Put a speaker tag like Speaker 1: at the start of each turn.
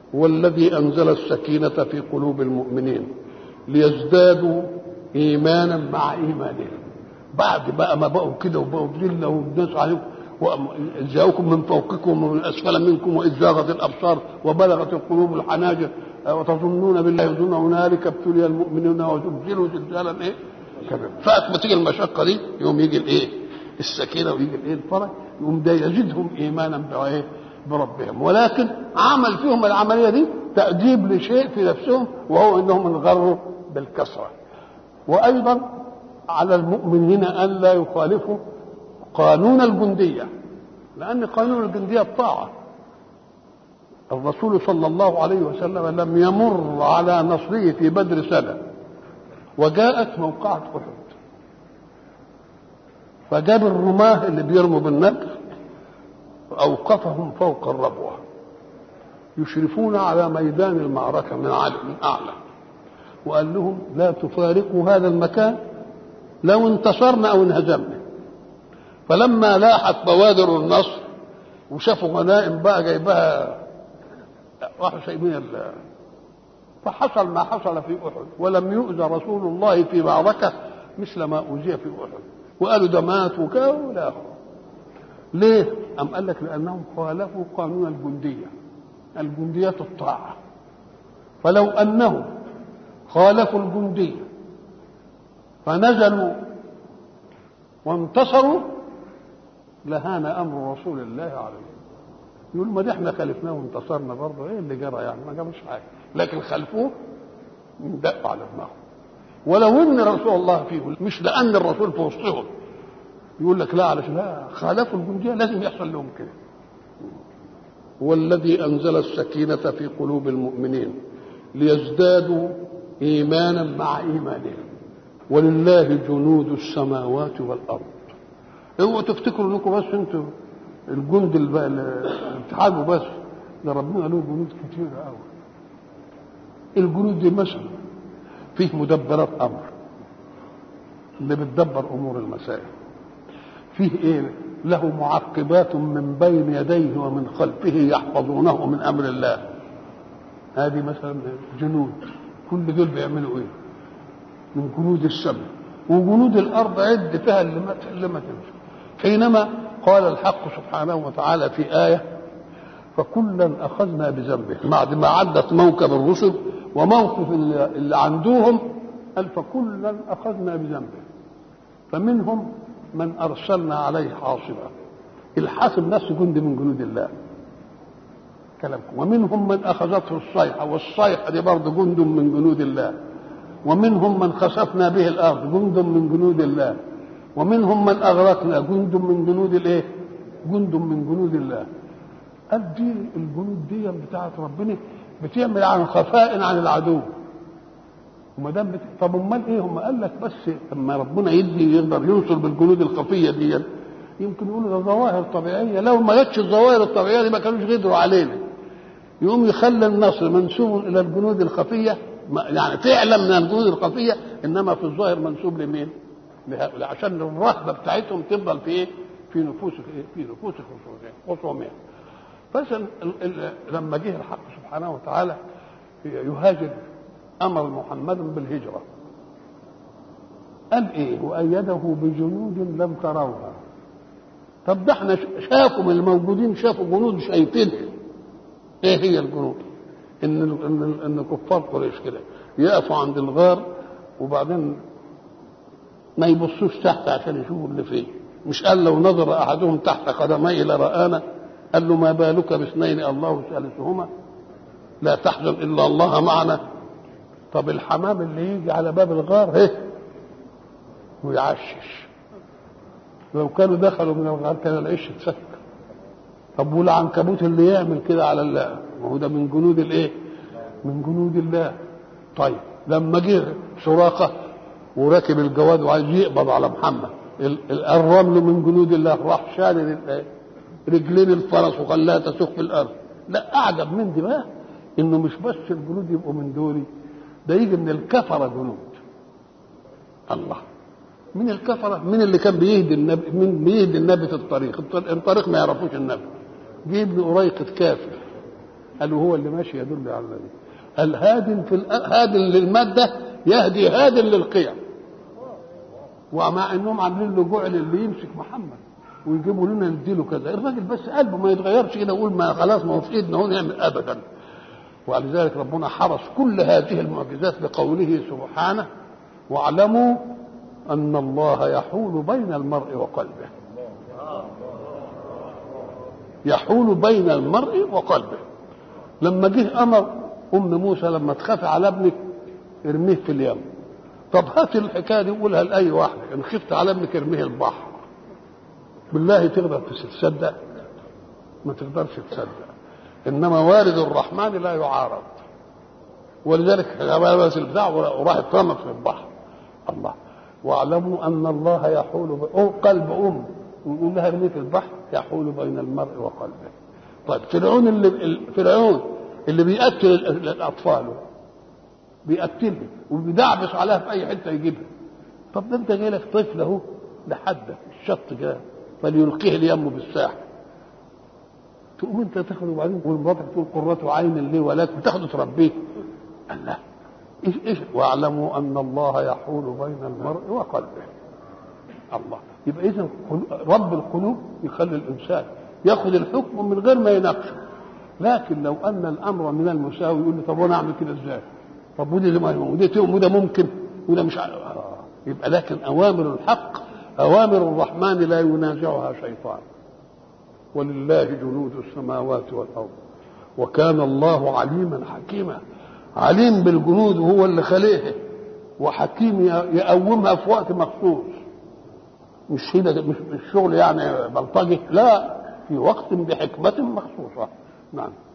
Speaker 1: هو الذي أنزل السكينة في قلوب المؤمنين ليزدادوا إيمانا مع إيمانهم بعد بقى ما بقوا كده وبقوا ذلة والناس عليكم جاءوكم من فوقكم ومن أسفل منكم وإذ زاغت الأبصار وبلغت القلوب الحناجر وتظنون بالله يظن هنالك ابتلي المؤمنون وزلزلوا زلزالا ايه؟ كبير ساعة ما تيجي المشقة دي يوم يجي الايه؟ السكينة ويجي الايه؟ الفرج يقوم ده يزيدهم إيمانا بايه؟ بربهم ولكن عمل فيهم العملية دي تأديب لشيء في نفسهم وهو انهم انغروا بالكسرة وأيضا على المؤمنين أن لا يخالفوا قانون الجندية لأن قانون الجندية الطاعة الرسول صلى الله عليه وسلم لم يمر على نصره في بدر سنة وجاءت موقعة أحد فجاب الرماة اللي بيرموا بالنجر وأوقفهم فوق الربوة يشرفون على ميدان المعركة من من أعلى وقال لهم لا تفارقوا هذا المكان لو انتصرنا أو انهزمنا فلما لاحت بوادر النصر وشافوا غنائم بقى جايبها راحوا سايبين ال فحصل ما حصل في احد ولم يؤذى رسول الله في معركه مثل ما اوذي في احد وقالوا ده مات وكذا ولا اخره ليه؟ أم قال لك لأنهم خالفوا قانون الجندية الجندية الطاعة فلو أنهم خالفوا الجندية فنزلوا وانتصروا لهان امر رسول الله عليه يقول ما دي احنا خالفناه وانتصرنا برضه ايه اللي جرى يعني ما جابوش حاجه لكن خلفوه دقوا على دماغهم ولو ان رسول الله فيهم مش لان الرسول في وسطهم يقول لك لا علشان لا خالفوا الجنديه لازم يحصل لهم كده هو الذي انزل السكينه في قلوب المؤمنين ليزدادوا ايمانا مع ايمانهم ولله جنود السماوات والارض اوعوا تفتكروا انكم بس انتوا الجند الاتحاد وبس ده ربنا له جنود كتيرة قوي الجنود دي مثلا فيه مدبرات امر اللي بتدبر امور المسائل فيه ايه له معقبات من بين يديه ومن خلفه يحفظونه من امر الله هذه مثلا جنود كل دول بيعملوا ايه من جنود السماء وجنود الارض عد فيها اللي ما اللي ما تمشي حينما قال الحق سبحانه وتعالى في آية فكلا أخذنا بذنبه بعد ما عدت موكب الرسل وموقف اللي عندهم قال فكلا أخذنا بذنبه فمنهم من أرسلنا عليه حاصبا الحاسب نفسه جند من جنود الله كلامكم ومنهم من أخذته الصيحة والصيحة دي برضه جند من جنود الله ومنهم من خسفنا به الأرض جند من جنود الله ومنهم من اغرقنا جند من جنود الايه؟ جند من جنود الله. قال دي الجنود دي بتاعت ربنا بتعمل عن خفاء عن العدو. وما دام بت... طب امال ايه هم قال لك بس لما ربنا يدي يقدر ينصر بالجنود الخفيه دي يمكن يقولوا ده ظواهر طبيعيه لو ما جاتش الظواهر الطبيعيه دي ما كانوش قدروا علينا. يقوم يخلي النصر منسوب الى الجنود الخفيه يعني فعلا من الجنود الخفيه انما في الظاهر منسوب لمين؟ لهؤلاء عشان الرهبه بتاعتهم تفضل في ايه؟ في نفوس في نفوس خصومهم فعشان لما جه الحق سبحانه وتعالى يهاجر امر محمد بالهجره قال ايه؟ وايده بجنود لم تروها طب ده احنا شافوا الموجودين شافوا جنود شايفينها ايه هي الجنود؟ ان ان ان كفار قريش كده يقفوا عند الغار وبعدين ما يبصوش تحت عشان يشوفوا اللي فيه مش قال لو نظر احدهم تحت قدميه لرآنا قال له ما بالك باثنين الله ثالثهما لا تحزن الا الله معنا طب الحمام اللي يجي على باب الغار هه ويعشش لو كانوا دخلوا من الغار كان العش اتفك طب والعنكبوت اللي يعمل كده على الله ما هو ده من جنود الايه من جنود الله طيب لما جه سراقه وراكب الجواد وعايز يقبض على محمد الرمل من جنود الله راح شال رجلين الفرس وخلاها تسوق في الارض لا اعجب من دي بقى انه مش بس الجنود يبقوا من دوري ده يجي من الكفره جنود الله من الكفره من اللي كان بيهدي النبي من بيهدي النبي في الطريق الطريق ما يعرفوش النبي جه ابن أريقة كافر قالوا هو اللي ماشي يدل على ذلك الهاد في الأ- هاد للماده يهدي هاد للقيم ومع انهم عاملين له جعل اللي يمسك محمد ويجيبوا لنا نديله كذا الراجل بس قلبه ما يتغيرش كده يقول ما خلاص ما هو في ايدنا هو نعمل ابدا ولذلك ربنا حرس كل هذه المعجزات بقوله سبحانه واعلموا ان الله يحول بين المرء وقلبه يحول بين المرء وقلبه لما جه امر ام موسى لما تخاف على ابنك ارميه في اليم طب هات الحكايه دي وقولها لاي واحد ان خفت على ابنك ارميه البحر بالله تقدر تصدق ما تقدرش تصدق انما وارد الرحمن لا يعارض ولذلك بس البتاع وراح اترمى في البحر الله واعلموا ان الله يحول ب... أو قلب ام ويقول لها ارميه في البحر يحول بين المرء وقلبه طيب فرعون اللي فرعون اللي بيقتل ال- الاطفال بيقتلها وبيدعبس عليها في اي حته يجيبها طب ده انت جاي لك طفل اهو لحدك الشط كده فليلقيه اليم بالساحل تقوم انت تاخده وبعدين ومراتك تقول قرة عين لي ولك بتاخده تربيه الله ايش ايش واعلموا ان الله يحول بين المرء وقلبه الله يبقى اذا رب القلوب يخلي الانسان ياخذ الحكم من غير ما يناقشه لكن لو ان الامر من المساوي يقول لي طب وانا اعمل كده ازاي؟ طب ودي اللي ما وده وده ممكن وده مش عارف. آه. يبقى لكن اوامر الحق اوامر الرحمن لا ينازعها شيطان ولله جنود السماوات والارض وكان الله عليما حكيما عليم بالجنود وهو اللي خلقها وحكيم يقومها في وقت مخصوص مش هنا مش مش شغل يعني بلطجي لا في وقت بحكمة مخصوصة نعم